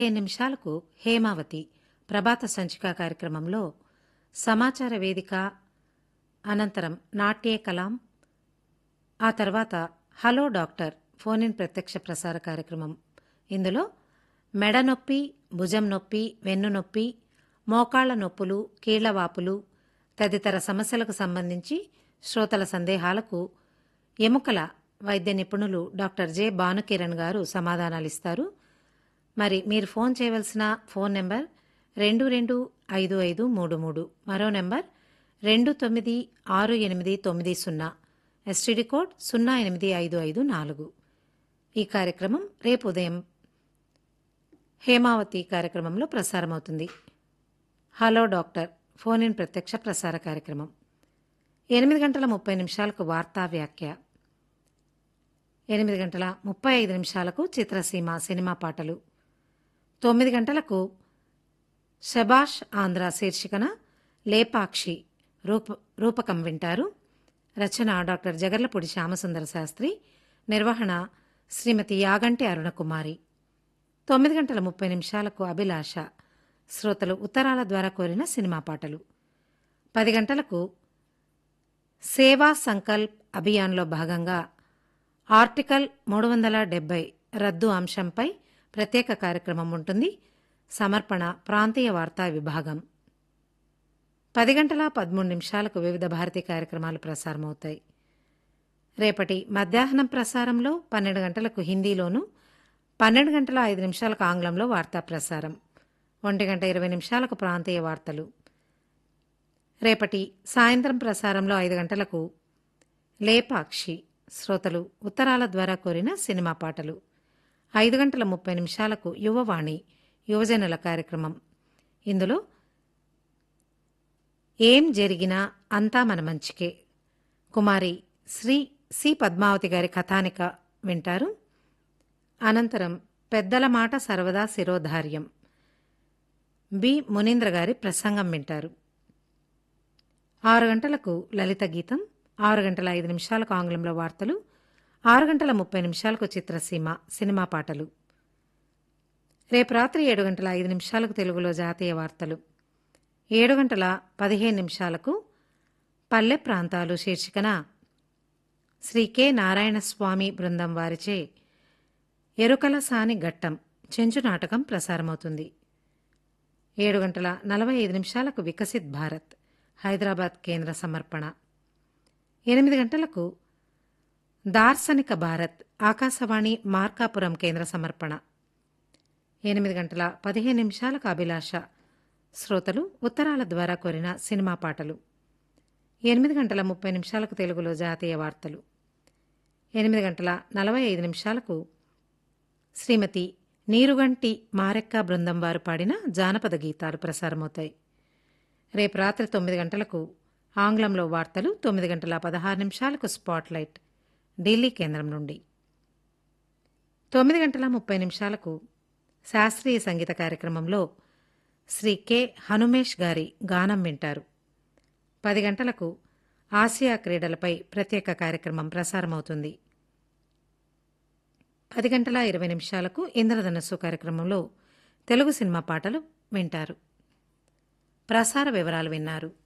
పదిహేను నిమిషాలకు హేమావతి ప్రభాత సంచిక కార్యక్రమంలో సమాచార వేదిక అనంతరం నాట్యే కలాం ఆ తర్వాత హలో డాక్టర్ ఫోన్ ఇన్ ప్రత్యక్ష ప్రసార కార్యక్రమం ఇందులో మెడ నొప్పి భుజం నొప్పి వెన్ను నొప్పి మోకాళ్ల నొప్పులు కీళ్లవాపులు తదితర సమస్యలకు సంబంధించి శ్రోతల సందేహాలకు ఎముకల వైద్య నిపుణులు డాక్టర్ జె భానుకిరణ్ గారు సమాధానాలిస్తారు మరి మీరు ఫోన్ చేయవలసిన ఫోన్ నెంబర్ రెండు రెండు ఐదు ఐదు మూడు మూడు మరో నెంబర్ రెండు తొమ్మిది ఆరు ఎనిమిది తొమ్మిది సున్నా ఎస్టీడీ కోడ్ సున్నా ఎనిమిది ఐదు ఐదు నాలుగు ఈ కార్యక్రమం రేపు ఉదయం హేమావతి కార్యక్రమంలో ప్రసారమవుతుంది హలో డాక్టర్ ఫోన్ ఇన్ ప్రత్యక్ష ప్రసార కార్యక్రమం ఎనిమిది గంటల ముప్పై నిమిషాలకు వార్తా వ్యాఖ్య ఎనిమిది గంటల ముప్పై ఐదు నిమిషాలకు చిత్రసీమ సినిమా పాటలు తొమ్మిది గంటలకు శబాష్ ఆంధ్ర శీర్షికన లేపాక్షి రూప రూపకం వింటారు రచన డాక్టర్ జగర్లపూడి శ్యామసుందర శాస్త్రి నిర్వహణ శ్రీమతి యాగంటి అరుణకుమారి తొమ్మిది గంటల ముప్పై నిమిషాలకు అభిలాష శ్రోతలు ఉత్తరాల ద్వారా కోరిన సినిమా పాటలు పది గంటలకు సేవా సంకల్ప్ అభియాన్లో భాగంగా ఆర్టికల్ మూడు వందల డెబ్బై రద్దు అంశంపై ప్రత్యేక కార్యక్రమం ఉంటుంది సమర్పణ ప్రాంతీయ వార్తా విభాగం పది గంటల పదమూడు నిమిషాలకు వివిధ భారతీ కార్యక్రమాలు ప్రసారమవుతాయి రేపటి మధ్యాహ్నం ప్రసారంలో పన్నెండు గంటలకు హిందీలోను పన్నెండు గంటల ఐదు నిమిషాలకు ఆంగ్లంలో వార్తా ప్రసారం ఒంటి గంట ఇరవై నిమిషాలకు ప్రాంతీయ వార్తలు రేపటి సాయంత్రం ప్రసారంలో ఐదు గంటలకు లేపాక్షి శ్రోతలు ఉత్తరాల ద్వారా కోరిన సినిమా పాటలు ఐదు గంటల ముప్పై నిమిషాలకు యువవాణి యువజనుల కార్యక్రమం ఇందులో ఏం జరిగినా అంతా మన మంచికే కుమారి శ్రీ సి పద్మావతి గారి కథానిక వింటారు అనంతరం పెద్దల మాట సర్వదా శిరోధార్యం బి మునీంద్ర గారి ప్రసంగం వింటారు ఆరు గంటలకు లలిత గీతం ఆరు గంటల ఐదు నిమిషాలకు ఆంగ్లంలో వార్తలు ఆరు గంటల ముప్పై నిమిషాలకు చిత్రసీమ సినిమా పాటలు రేపు రాత్రి ఏడు గంటల ఐదు నిమిషాలకు తెలుగులో జాతీయ వార్తలు ఏడు గంటల పదిహేను నిమిషాలకు పల్లె ప్రాంతాలు శీర్షికన శ్రీ కె నారాయణస్వామి బృందం వారిచే ఎరుకల సాని ఘట్టం చెంచు నాటకం ప్రసారమవుతుంది ఏడు గంటల నలభై ఐదు నిమిషాలకు వికసిత్ భారత్ హైదరాబాద్ కేంద్ర సమర్పణ ఎనిమిది గంటలకు దార్శనిక భారత్ ఆకాశవాణి మార్కాపురం కేంద్ర సమర్పణ ఎనిమిది గంటల పదిహేను నిమిషాలకు అభిలాష శ్రోతలు ఉత్తరాల ద్వారా కోరిన సినిమా పాటలు ఎనిమిది గంటల ముప్పై నిమిషాలకు తెలుగులో జాతీయ వార్తలు ఎనిమిది గంటల నలభై ఐదు నిమిషాలకు శ్రీమతి నీరుగంటి మారెక్క బృందం వారు పాడిన జానపద గీతాలు ప్రసారమవుతాయి రేపు రాత్రి తొమ్మిది గంటలకు ఆంగ్లంలో వార్తలు తొమ్మిది గంటల పదహారు నిమిషాలకు స్పాట్లైట్ ఢిల్లీ కేంద్రం నుండి తొమ్మిది గంటల ముప్పై నిమిషాలకు శాస్త్రీయ సంగీత కార్యక్రమంలో శ్రీ కె హనుమేష్ గారి గానం వింటారు పది గంటలకు ఆసియా క్రీడలపై ప్రత్యేక కార్యక్రమం ప్రసారమవుతుంది పది గంటల ఇరవై నిమిషాలకు ఇంద్రధనస్సు కార్యక్రమంలో తెలుగు సినిమా పాటలు వింటారు ప్రసార వివరాలు విన్నారు